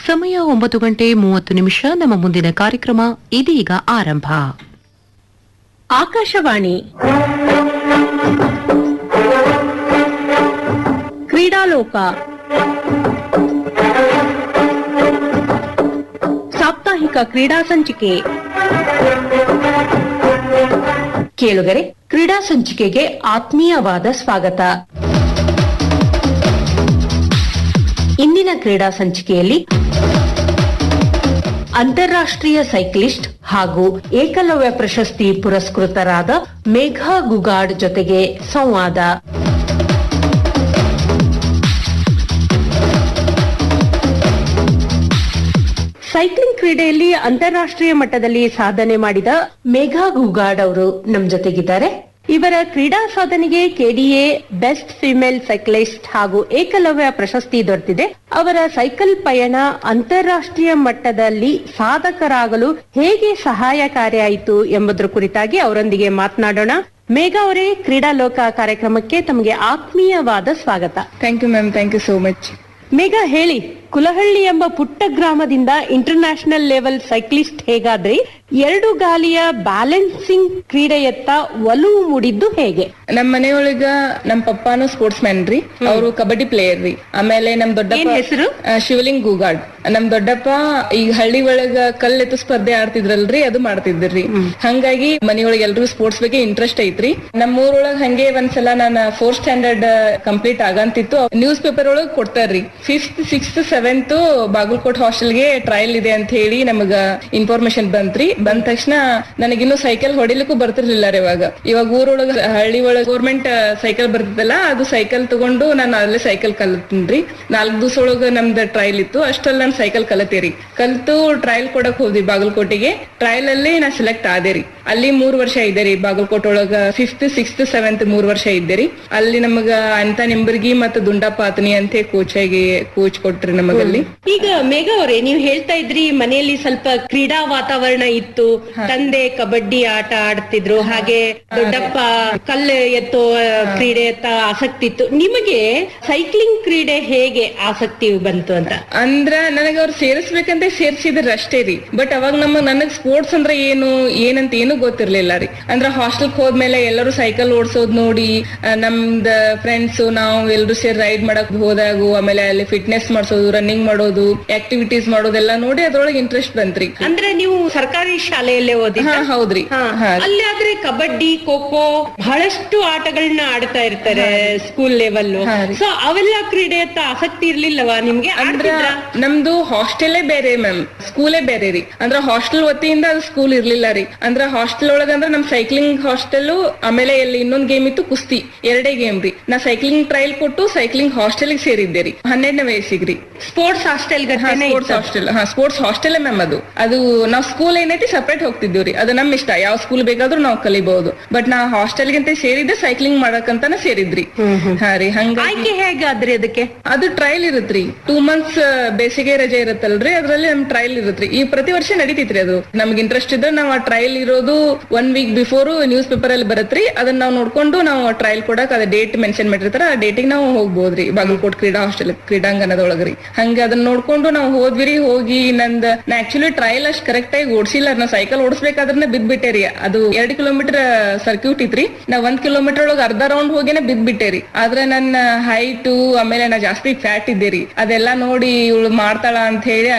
ಸಮಯ ಒಂಬತ್ತು ಗಂಟೆ ಮೂವತ್ತು ನಿಮಿಷ ನಮ್ಮ ಮುಂದಿನ ಕಾರ್ಯಕ್ರಮ ಇದೀಗ ಆರಂಭ ಆಕಾಶವಾಣಿ ಕ್ರೀಡಾಲೋಕ ಸಾಪ್ತಾಹಿಕ ಕ್ರೀಡಾ ಸಂಚಿಕೆ ಕೇಳುಗರೆ ಕ್ರೀಡಾ ಸಂಚಿಕೆಗೆ ಆತ್ಮೀಯವಾದ ಸ್ವಾಗತ ಇಂದಿನ ಕ್ರೀಡಾ ಸಂಚಿಕೆಯಲ್ಲಿ ಅಂತಾರಾಷ್ಟ್ರೀಯ ಸೈಕ್ಲಿಸ್ಟ್ ಹಾಗೂ ಏಕಲವ್ಯ ಪ್ರಶಸ್ತಿ ಪುರಸ್ಕೃತರಾದ ಮೇಘಾ ಗುಗಾಡ್ ಜೊತೆಗೆ ಸಂವಾದ ಸೈಕ್ಲಿಂಗ್ ಕ್ರೀಡೆಯಲ್ಲಿ ಅಂತಾರಾಷ್ಟ್ರೀಯ ಮಟ್ಟದಲ್ಲಿ ಸಾಧನೆ ಮಾಡಿದ ಮೇಘಾ ಗುಗಾಡ್ ಅವರು ನಮ್ ಜೊತೆಗಿದ್ದಾರೆ ಇವರ ಕ್ರೀಡಾ ಸಾಧನೆಗೆ ಕೆಡಿಎ ಬೆಸ್ಟ್ ಫಿಮೇಲ್ ಸೈಕ್ಲಿಸ್ಟ್ ಹಾಗೂ ಏಕಲವ್ಯ ಪ್ರಶಸ್ತಿ ದೊರೆತಿದೆ ಅವರ ಸೈಕಲ್ ಪಯಣ ಅಂತಾರಾಷ್ಟ್ರೀಯ ಮಟ್ಟದಲ್ಲಿ ಸಾಧಕರಾಗಲು ಹೇಗೆ ಸಹಾಯಕಾರಿಯಾಯಿತು ಎಂಬುದರ ಕುರಿತಾಗಿ ಅವರೊಂದಿಗೆ ಮಾತನಾಡೋಣ ಮೇಘಾ ಅವರೇ ಕ್ರೀಡಾ ಲೋಕ ಕಾರ್ಯಕ್ರಮಕ್ಕೆ ತಮಗೆ ಆತ್ಮೀಯವಾದ ಸ್ವಾಗತ thank you ma'am thank you so much Megha ಹೇಳಿ ಕುಲಹಳ್ಳಿ ಎಂಬ ಪುಟ್ಟ ಗ್ರಾಮದಿಂದ ಇಂಟರ್ನ್ಯಾಷನಲ್ ಲೆವೆಲ್ ಸೈಕ್ಲಿಸ್ಟ್ ಹೇಗಾದ್ರಿ ಎರಡು ಗಾಲಿಯ ಬ್ಯಾಲೆನ್ಸಿಂಗ್ ಕ್ರೀಡೆಯತ್ತ ಒಲವು ಮೂಡಿದ್ದು ಹೇಗೆ ನಮ್ ಮನೆಯೊಳಗ ನಮ್ ಪಪ್ಪಾನು ಸ್ಪೋರ್ಟ್ಸ್ ಮ್ಯಾನ್ ರೀ ಅವರು ಕಬಡ್ಡಿ ಪ್ಲೇಯರ್ ರೀ ಆಮೇಲೆ ನಮ್ ಏನ್ ದೊಡ್ಡಪ್ಪ ಹೆಸರು? ಆ, ಶಿವಲಿಂಗ್ ಗೂಗಾಡ್ ನಮ್ ದೊಡ್ಡಪ್ಪ ಈ ಹಳ್ಳಿ ಒಳಗ ಕಲ್ಲೆತ್ತು ಸ್ಪರ್ಧೆ ಆಡ್ತಿದ್ರಲ್ರಿ ಅದು ಮಾಡ್ತಿದ್ರಿ ಹಂಗಾಗಿ ಮನೆಯೊಳಗೆ ಎಲ್ರಿಗೂ ಸ್ಪೋರ್ಟ್ಸ್ ಬಗ್ಗೆ ಇಂಟ್ರೆಸ್ಟ್ ಐತ್ರಿ ನಮ್ ಊರೊಳಗ ಹಂಗೆ ಒಂದ್ಸಲ ನಾನು ಫೋರ್ತ್ ಸ್ಟ್ಯಾಂಡರ್ಡ್ ಕಂಪ್ಲೀಟ್ ಆಗಂತಿತ್ತು ನ್ಯೂಸ್ ಪೇಪರ್ ಒಳಗ್ ಕೊಡ್ತಾರ್ರಿ ಫಿಫ್ತ್ ಸಿಕ್ಸ್ತ್ ಸೆವೆಂತ್ ಬಾಗಲಕೋಟ್ ಹಾಸ್ಟೆಲ್ಗೆ ಟ್ರಯಲ್ ಇದೆ ಅಂತ ಹೇಳಿ ನಮಗ ಇನ್ಫಾರ್ಮೇಶನ್ ಬಂತ್ರಿ ಬಂದ ತಕ್ಷಣ ನನಗಿನ್ನು ಸೈಕಲ್ ಹೊಡಿಲಿಕ್ಕೂ ಬರ್ತಿರ್ಲಿಲ್ಲ ರೀ ಇವಾಗ ಇವಾಗ ಊರೊಳಗ ಹಳ್ಳಿ ಒಳಗ ಗೌರ್ಮೆಂಟ್ ಸೈಕಲ್ ಬರ್ತಿದ್ದಲ್ಲ ಅದು ಸೈಕಲ್ ತಗೊಂಡು ನಾನು ಅಲ್ಲೇ ಸೈಕಲ್ ಕಲ್ತೀನ್ರಿ ನಾಲ್ಕು ದಿವಸ ಒಳಗ ನಮ್ದು ಟ್ರಯಲ್ ಇತ್ತು ಅಷ್ಟಲ್ಲಿ ನಾನು ಸೈಕಲ್ ಕಲತೀರಿ ಕಲ್ತು ಟ್ರಯಲ್ ಕೊಡಕ್ ಹೋದ್ವಿ ಬಾಗಲಕೋಟೆಗೆ ಟ್ರಯಲ್ ಅಲ್ಲಿ ನಾ ಸೆಲೆಕ್ಟ್ ಆದೆ ರೀ ಅಲ್ಲಿ ಮೂರ್ ವರ್ಷ ಇದ್ದೆ ರೀ ಬಾಗಲಕೋಟೆ ಒಳಗ ಫಿಫ್ತ್ ಸಿಕ್ಸ್ತ್ ಸೆವೆಂತ್ ಮೂರ್ ವರ್ಷ ಇದ್ದೆ ರೀ ಅಲ್ಲಿ ನಮಗ ಅಂತ ನಿಂಬರ್ಗಿ ಮತ್ತು ದುಂಡಾಪಾತನಿ ಅಂತ ಕೋಚ್ ಆಗಿ ಕೋಚ್ ಕೊಟ್ರಿ ನಮಗಲ್ಲಿ ಈಗ ಮೇಘ ಅವರೇ ನೀವು ಹೇಳ್ತಾ ಇದ್ರಿ ಮನೆಯಲ್ಲಿ ಸ್ವಲ್ಪ ಕ್ರೀಡಾ ವಾತಾವರಣ ಇತ್ತು ತಂದೆ ಕಬಡ್ಡಿ ಆಟ ಆಡ್ತಿದ್ರು ಹಾಗೆ ದೊಡ್ಡಪ್ಪ ಕಲ್ಲು ಎತ್ತೋ ಕ್ರೀಡೆಯತ್ತ ಆಸಕ್ತಿ ಇತ್ತು ನಿಮಗೆ ಸೈಕ್ಲಿಂಗ್ ಕ್ರೀಡೆ ಹೇಗೆ ಆಸಕ್ತಿ ಬಂತು ಅಂತ ಅಂದ್ರ ನನಗ ಅವ್ರು ಸೇರಿಸ್ಬೇಕಂತ ಸೇರ್ಸಿದ್ರ ಅಷ್ಟೇ ರೀ ಬಟ್ ಅವಾಗ ನಮ್ಮ ನನಗ್ ಸ್ಪೋರ್ಟ್ಸ್ ಅಂದ್ರೆ ಏನು ಏನಂತ ಏನು ಗೊತ್ತಿರ್ಲಿಲ್ಲ ರೀ ಅಂದ್ರ ಹಾಸ್ಟೆಲ್ ಹೋದ್ಮೇಲೆ ಎಲ್ಲರೂ ಸೈಕಲ್ ಓಡ್ಸೋದ್ ನೋಡಿ ಆ, ನಮ್ದ ಫ್ರೆಂಡ್ಸ್ ನಾವು ಎಲ್ರು ಸೇರಿ ರೈಡ್ ಮಾಡಕ್ ಹೋದಾಗು ಆಮೇಲೆ ಅಲ್ಲಿ ಫಿಟ್ನೆಸ್ ಮಾಡ್ಸೋದು ರನ್ನಿಂಗ್ ಮಾಡೋದು ಆಕ್ಟಿವಿಟೀಸ್ ಮಾಡೋದೆಲ್ಲ ನೋಡಿ ಅದ್ರೊಳಗೆ ಇಂಟ್ರೆಸ್ಟ್ ಬಂತ್ರಿ ಅಂದ್ರೆ ನೀವು ಸರ್ಕಾರಿ ಶಾಲೆಯಲ್ಲೇ ಓದಿ ಹಾ ಹೌದ್ರಿ ಹಾ ಅಲ್ಲಿ ಆದ್ರೆ ಕಬಡ್ಡಿ ಖೋ ಖೋ ಬಹಳಷ್ಟು ಆಟಗಳನ್ನ ಆಡ್ತಾ ಇರ್ತಾರೆ ಸ್ಕೂಲ್ ಲೆವೆಲ್ ಹಾ ರೀ. ಸೊ ಅವೆಲ್ಲ ಕ್ರೀಡೆಯತ್ತ ಆಸಕ್ತಿ ಇರ್ಲಿಲ್ಲವಾ ನಿಮ್ಗೆ ಅಂದ್ರ ಆಡ್ತಿದ್ರಾ? ನಮ್ದು ಹಾಸ್ಟೆಲೇ ಬೇರೆ ಮ್ಯಾಮ್ ಸ್ಕೂಲೇ ಬೇರೆ ರೀ ಅಂದ್ರ ಹಾಸ್ಟೆಲ್ ವತಿಯಿಂದ ಅದು ಸ್ಕೂಲ್ ಇರ್ಲಿಲ್ಲ ರೀ ಅಂದ್ರ ಹಾಸ್ಟೆಲ್ ಒಳಗ ಅಂದ್ರ ನಮ್ ಸೈಕ್ಲಿಂಗ್ ಹಾಸ್ಟೆಲ್ ಆಮೇಲೆ ಇಲ್ಲಿ ಇನ್ನೊಂದ್ ಗೇಮ್ ಇತ್ತು ಕುಸ್ತಿ ಎರಡೇ ಗೇಮ್ ರೀ ನಾ ಸೈಕ್ಲಿಂಗ್ ಟ್ರಯಲ್ ಕೊಟ್ಟು ಸೈಕ್ಲಿಂಗ್ ಹಾಸ್ಟೆಲ್ ಸೇರಿದ್ದೆ ರೀ ಹನ್ನೆರಡನೇ ವಯಸ್ಸಿಗ್ರಿ ಸ್ಪೋರ್ಟ್ಸ್ ಹಾಸ್ಟೆಲ್ ಗತೆನೆ ಸ್ಪೋರ್ಟ್ಸ್ ಹಾಸ್ಟೆಲ್ ಹಾ ಸ್ಪೋರ್ಟ್ಸ್ ಹಾಸ್ಟೆಲ್ ಮ್ಯಾಮ್ ಅದು ಅದು ನಾವ್ ಸ್ಕೂಲ್ ಏನೈತಿ ಸಪರೇಟ್ ಹೋಗ್ತಿದ್ವಿ ರೀ ಅದು ನಮ್ ಇಷ್ಟ ಯಾವ ಸ್ಕೂಲ್ ಬೇಕಾದ್ರೂ ನಾವು ಕಲಿಬಹುದು ಬಟ್ ನಾ ಹಾಸ್ಟೆಲ್ ಗಿಂತ ಸೇರಿದ್ದೆ ಸೈಕ್ಲಿಂಗ್ ಮಾಡಕಂತಾನ ಸೇರಿದ್ರಿ ಹಾ ರೀ ಹಂಗಾಗಿ ಆಯ್ಕೆ ಹೇಗಾದ್ರಿ ಅದಕ್ಕೆ ಅದು ಟ್ರಯಲ್ ಇರುತ್ರಿ ಟೂ ಮಂತ್ಸ್ ಬೇಸಿಗೆ ರಜೆ ಇರುತ್ತಲ್ರಿ ಅದ್ರಲ್ಲಿ ನಮ್ ಟ್ರಯಲ್ ಇರುತ್ರಿ ಈ ಪ್ರತಿ ವರ್ಷ ನಡೀತೈತ್ರಿ ಅದು ನಮ್ಗೆ ಇಂಟ್ರೆಸ್ಟ್ ಇದ್ರೆ ನಾವು ಆ ಟ್ರಯಲ್ ಇರೋದು one week before news paper ಅಲ್ಲಿ ಬರತ್ರಿ ಅದನ್ನ ನಾವು ನೋಡ್ಕೊಂಡು ನಾವು ಟ್ರಯಲ್ ಕೊಡಕ್ ಅದ ಡೇಟ್ ಮೆನ್ಷನ್ ಮಾಡಿರ್ತಾರ ಆ ಡೇಟಿಗೆ ನಾವು ಹೋಗ್ಬೋದ್ರಿ ಬಾಗಲಕೋಟ್ ಕ್ರೀಡಾ ಹಾಸ್ಟೆಲ್ ಕ್ರೀಡಾಂಗಣದೊಳಗ್ರಿ ಹಂಗ ಅದನ್ನ ನೋಡ್ಕೊಂಡು ನಾವು ಹೋದ್ವಿರಿ ಹೋಗಿ ನಂದ್ ನಾ ಆಕ್ಚುಲಿ ಟ್ರಯಲ್ ಅಷ್ಟ್ ಕರೆಕ್ಟ್ ಆಗಿ ಓಡಿಸಿಲ್ಲ ನಾ ಸೈಕಲ್ ಓಡಿಸ್ಬೇಕಾದ್ರೆ ಬಿದ್ಬಿಟ್ಟೆ ರೀ ಅದು ಎರಡ್ ಕಿಲೋಮೀಟರ್ ಸರ್ಕ್ಯೂಟ್ ಇತ್ರಿ ನಾ ಒಂದ್ ಕಿಲೋಮೀಟರ್ ಒಳಗ ಅರ್ಧ ರೌಂಡ್ ಹೋಗಿನೇ ಬಿದ್ಬಿಟ್ಟೆ ರೀ ಆದ್ರೆ ನನ್ನ ಹೈಟು ಆಮೇಲೆ ನಾ ಜಾಸ್ತಿ ಫ್ಯಾಟ್ ಇದ್ದೆ ರೀ ಅದೆಲ್ಲ ನೋಡಿ ಇವಳು ಮಾಡ್ತಾಳ ಅಂತ ಹೇಳಿ